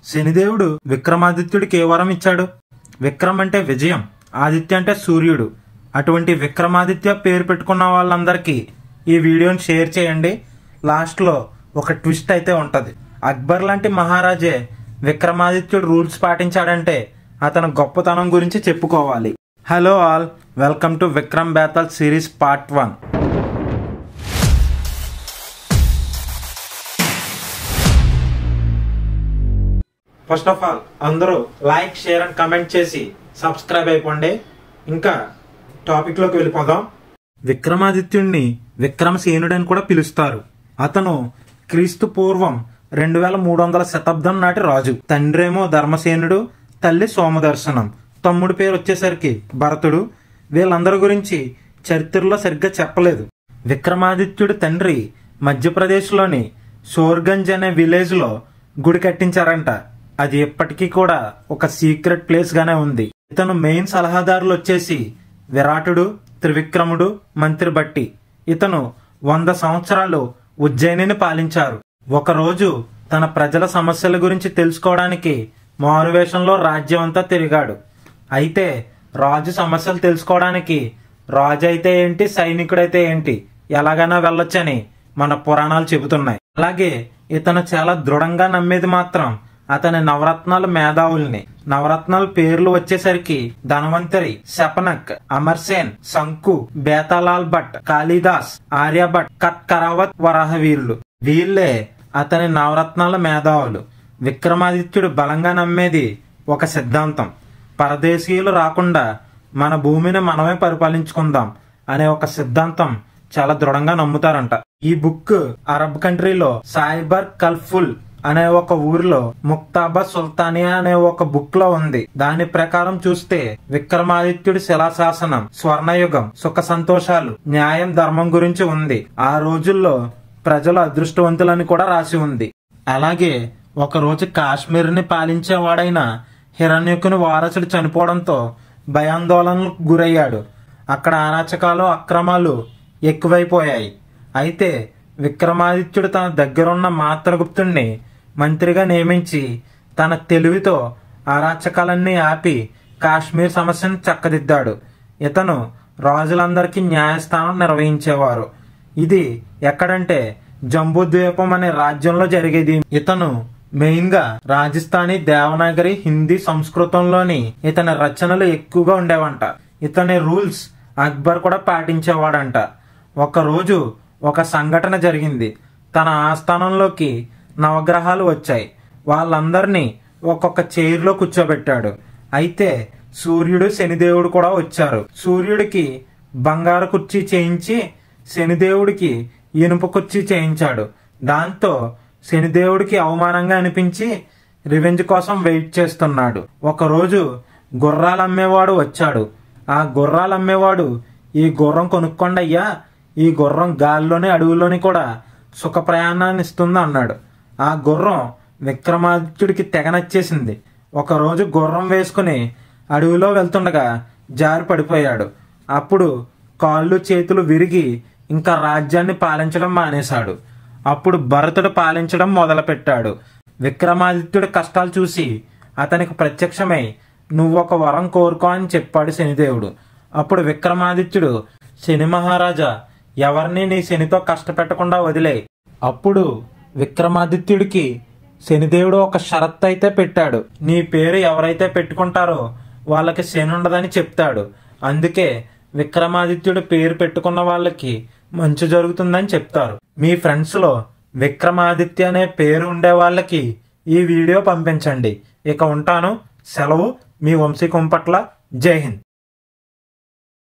శనిదేవుడు విక్రమాదిత్యుడికి ఏ వరం ఇచ్చాడు విక్రమ్ అంటే విజయం ఆదిత్య అంటే సూర్యుడు అటువంటి విక్రమాదిత్య పేరు పెట్టుకున్న వాళ్ళందరికీ ఈ వీడియోని షేర్ చేయండి లాస్ట్లో ఒక ట్విస్ట్ అయితే ఉంటది అక్బర్ లాంటి మహారాజే విక్రమాదిత్యుడు రూల్స్ పాటించాడంటే అతని గొప్పతనం గురించి చెప్పుకోవాలి hello all welcome to Vikram Betal series part one first of all అందరూ లైక్ షేర్ అండ్ కమెంట్ చేసి సబ్స్క్రైబ్ అయిపోండి ఇంకా టాపిక్ లోకి వెళ్ళిపోదాం విక్రమాదిత్యుణ్ణి విక్రమసేనుడు అని కూడా పిలుస్తారు అతను క్రీస్తు పూర్వం రెండు వేల మూడు వందల శతాబ్దం నాటి రాజు తండ్రేమో ధర్మసేనుడు తల్లి సోమదర్శనం తమ్ముడి పేరు వచ్చేసరికి భరతుడు వీళ్ళందరి గురించి చరిత్రలో సరిగ్గా చెప్పలేదు విక్రమాదిత్యుడి తండ్రి మధ్యప్రదేశ్లోని షోర్గంజ్ అనే విలేజ్ లో గుడి కట్టించారంట అది ఇప్పటికీ కూడా ఒక సీక్రెట్ ప్లేస్ గానే ఉంది ఇతను మెయిన్ సలహాదారులు వచ్చేసి విరాటుడు త్రివిక్రముడు మంత్రి బట్టి ఇతను వంద సంవత్సరాలు ఉజ్జయినిని పాలించారు ఒకరోజు తన ప్రజల సమస్యల గురించి తెలుసుకోవడానికి మారువేషంలో రాజ్యం అంతా తిరిగాడు అయితే రాజు సమస్యలు తెలుసుకోవడానికి రాజు అయితే ఏంటి సైనికుడైతే ఏంటి ఎలాగైనా వెళ్ళొచ్చని మన పురాణాలు చెబుతున్నాయి అలాగే ఇతను చాలా దృఢంగా నమ్మేది మాత్రం అతని నవరత్నాల మేధావుల్ని నవరత్నాల పేర్లు వచ్చేసరికి ధనవంతరి శపనక్ అమర్సేన్ శంకు బేతాలాల్ భట్ కాళిదాస్ ఆర్యభట్ కట్ కరావత్ వరాహవీరులు వీళ్ళే అతని నవరత్నాల మేధావులు విక్రమాదిత్యుడు బలంగా నమ్మేది ఒక సిద్ధాంతం పరదేశీయులు రాకుండా మన భూమిని మనమే పరిపాలించుకుందాం అనే ఒక సిద్ధాంతం చాలా దృఢంగా నమ్ముతారంట ఈ బుక్ అరబ్ కంట్రీలో సాయిబర్ కల్ఫుల్ అనే ఒక ఊరిలో ముక్తాబా సుల్తానియా అనే ఒక బుక్ లో ఉంది దాని ప్రకారం చూస్తే విక్రమాదిత్యుడి శిలాశాసనం స్వర్ణయుగం సుఖ సంతోషాలు న్యాయం ధర్మం గురించి ఉంది ఆ రోజుల్లో ప్రజలు అదృష్టవంతులని కూడా రాసి ఉంది అలాగే ఒక రోజు కాశ్మీర్ ని పాలించేవాడైన హిరణ్యకుని వారసుడు చనిపోవడంతో భయాందోళనలకు గురయ్యాడు అక్కడ అరాచకాలు అక్రమాలు ఎక్కువైపోయాయి అయితే విక్రమాదిత్యుడు తన దగ్గరున్న మాత్రగుప్తుణ్ణి మంత్రిగా నియమించి తన తెలివితో అరాచకాలన్నీ ఆపి కాశ్మీర్ సమస్యను చక్కదిద్దాడు ఇతను రాజులందరికీ న్యాయస్థానం నిర్వహించేవారు ఇది ఎక్కడంటే జంబూద్వీపం అనే రాజ్యంలో జరిగేది ఇతను మెయిన్ గా రాజస్థానీ దేవనాగరి హిందీ సంస్కృతంలోని ఇతని రచనలు ఎక్కువగా ఉండేవంట ఇతని రూల్స్ అక్బర్ కూడా పాటించేవాడంట ఒక రోజు ఒక సంఘటన జరిగింది తన ఆస్థానంలోకి నవగ్రహాలు వచ్చాయి వాళ్ళందరినీ ఒక్కొక్క చైర్లో కూర్చోబెట్టాడు అయితే సూర్యుడు శనిదేవుడు కూడా వచ్చారు సూర్యుడికి బంగారు కుర్చీ చేయించి శనిదేవుడికి ఇనుప కుర్చీ చేయించాడు దాంతో శనిదేవుడికి అవమానంగా అనిపించి రివెంజ్ కోసం వెయిట్ చేస్తున్నాడు ఒకరోజు గుర్రాలు అమ్మేవాడు వచ్చాడు ఆ గుర్రాలు అమ్మేవాడు ఈ గుర్రం కొనుక్కోండి అయ్యా ఈ గుర్రం గాల్లోని అడవుల్లోని కూడా సుఖ ప్రయాణాన్ని ఇస్తుంది అన్నాడు ఆ గుర్రం విక్రమాదిత్యుడికి తెగ నచ్చేసింది ఒకరోజు గుర్రం వేసుకుని అడవిలో వెళ్తుండగా జారి పడిపోయాడు అప్పుడు కాళ్ళు చేతులు విరిగి ఇంకా రాజ్యాన్ని పాలించడం మానేశాడు అప్పుడు భరతుడు పాలించడం మొదలుపెట్టాడు విక్రమాదిత్యుడి కష్టాలు చూసి అతనికి ప్రత్యక్షమై నువ్వు ఒక వరం కోరుకో అని చెప్పాడు శనిదేవుడు అప్పుడు విక్రమాదిత్యుడు శని మహారాజా ఎవరిని నీ శనితో కష్టపెట్టకుండా వదిలే అప్పుడు విక్రమాదిత్యుడికి శనిదేవుడు ఒక షరత్ అయితే పెట్టాడు నీ పేరు ఎవరైతే పెట్టుకుంటారో వాళ్ళకి శని ఉండదని చెప్తాడు అందుకే విక్రమాదిత్యుడు పేరు పెట్టుకున్న వాళ్ళకి మంచి జరుగుతుందని చెప్తారు మీ ఫ్రెండ్స్ లో విక్రమాదిత్య అనే పేరు ఉండే వాళ్ళకి ఈ వీడియో పంపించండి ఇక ఉంటాను సెలవు మీ వంశీ కుంపట్ల జై హింద్